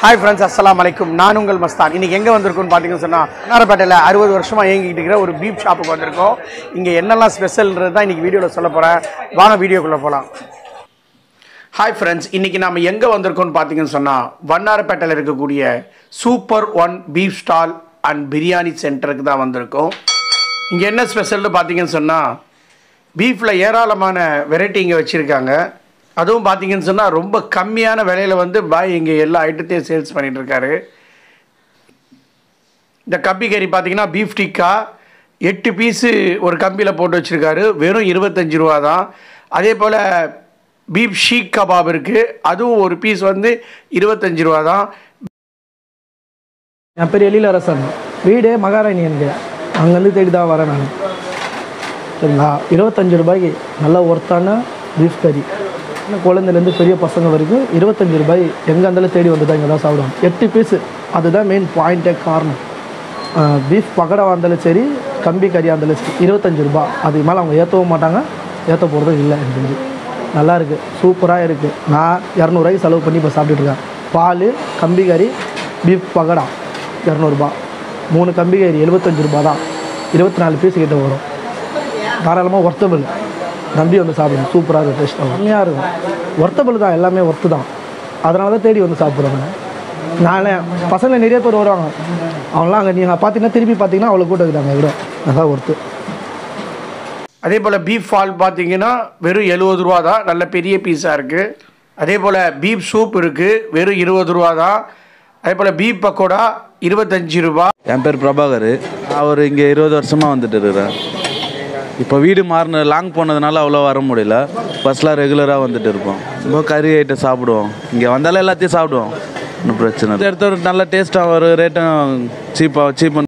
hi friends அஸ்ஸலாமு அலைக்கும் நான் உங்கள் மஸ்தான் இன்னைக்கு எங்கே வந்திருக்கோம்னு பார்த்தீங்கன்னு சொன்னால் நாரப்பேட்டையில் அறுபது வருஷமாக இயங்கிட்டு இருக்கிற ஒரு பீப் ஷாப்புக்கு வந்திருக்கோம் இங்கே என்னெல்லாம் ஸ்பெஷல்ன்றது தான் இன்னைக்கு வீடியோவில் சொல்ல போகிறேன் வாங்க வீடியோக்குள்ளே போகலாம் ஹாய் ஃப்ரெண்ட்ஸ் இன்னைக்கு நம்ம எங்கே வந்திருக்கோம்னு பார்த்தீங்கன்னு சொன்னால் வண்ணாரப்பேட்டையில் இருக்கக்கூடிய super one beef stall and biryani சென்டருக்கு தான் வந்திருக்கோம் இங்கே என்ன ஸ்பெஷல்னு பார்த்தீங்கன்னு சொன்னால் பீஃபில் ஏராளமான வெரைட்டி இங்கே வச்சுருக்காங்க அதுவும் பார்த்தீங்கன்னு சொன்னால் ரொம்ப கம்மியான விலையில் வந்து பாய் இங்கே எல்லா ஐட்டத்தையும் சேல்ஸ் பண்ணிட்டு இருக்காரு இந்த கம்பி கறி பார்த்தீங்கன்னா பீஃப் டிக்கா எட்டு பீஸு ஒரு கம்பியில் போட்டு வச்சுருக்காரு வெறும் இருபத்தஞ்சி ரூபா தான் அதே போல் பீஃப் ஷீக் கபாப் இருக்குது அதுவும் ஒரு பீஸ் வந்து இருபத்தஞ்சி ரூபா தான் என் பேர் எழிலரசன் வீடு மகாராணி எனக்கு அங்கேருந்து தேடி தான் வரேன் நான் சரிங்களா இருபத்தஞ்சு ரூபாய்க்கு நல்ல ஒர்த்தான பீஃப் கறி சின்ன குழந்தைலேருந்து பெரிய பசங்க வரைக்கும் இருபத்தஞ்சு ரூபாய் எங்கே இருந்தாலும் தேடி வந்து தான் இங்கே தான் சாப்பிடுவோம் எட்டு பீஸு அதுதான் மெயின் பாயிண்ட்டே காரணம் பீஃப் பகடாவாக இருந்தாலும் சரி கம்பி கறியாக இருந்தாலும் சரி இருபத்தஞ்சு ரூபாய் அதுக்கு மேலே அவங்க ஏற்றவும் மாட்டாங்க ஏற்ற போகிறதும் இல்லை எனக்கு தெரிஞ்சு நல்லா இருக்குது சூப்பராக இருக்குது நான் இரநூறுவாய்க்கு செலவு பண்ணி இப்போ சாப்பிட்டுட்டு இருக்கேன் பால் கம்பி கறி பீஃப் பகடா இரநூறுபா மூணு கம்பி கறி எழுபத்தஞ்சு ரூபா தான் இருபத்தி நாலு பீஸ் கிட்ட வரும் தாராளமாக ஒர்த்தபிள் நம்பி வந்து சாப்பிடுங்க சூப்பராக இருக்கும் டேஸ்ட்டாக கம்மியாக இருக்கும் ஒர்த்தபிள் தான் எல்லாமே ஒர்த்து தான் அதனால தான் தேடி வந்து சாப்பிட்றாங்க நானே பசங்க நிறைய பேர் வருவாங்க அவங்களாம் அங்கே நீங்கள் பார்த்தீங்கன்னா திருப்பி பார்த்தீங்கன்னா அவ்வளோ கூட்டம் இருக்காங்க இவ்வளோ அதான் ஒர்த்து அதே போல் பீஃப் ஃபால் பார்த்தீங்கன்னா வெறும் எழுபது ரூபா தான் நல்ல பெரிய பீஸாக இருக்குது அதே போல் பீஃப் சூப் இருக்குது வெறும் இருபது ரூபா தான் அதே போல் பீஃப் பக்கோடா இருபத்தஞ்சி ரூபா என் பேர் பிரபாகர் அவர் இங்கே இருபது வருஷமாக வந்துட்டு இருக்கிறேன் இப்போ வீடு மாறின லாங் போனதுனால அவ்வளோ வர முடியல ஃபர்ஸ்ட்லாம் ரெகுலராக வந்துட்டு இருப்போம் ரொம்ப கறி ஐட்டம் சாப்பிடுவோம் இங்கே வந்தாலும் எல்லாத்தையும் சாப்பிடுவோம் ஒன்றும் பிரச்சனை இல்லை எடுத்த ஒரு நல்ல டேஸ்ட்டாக ஒரு ரேட்டும் சீப்பாக சீப்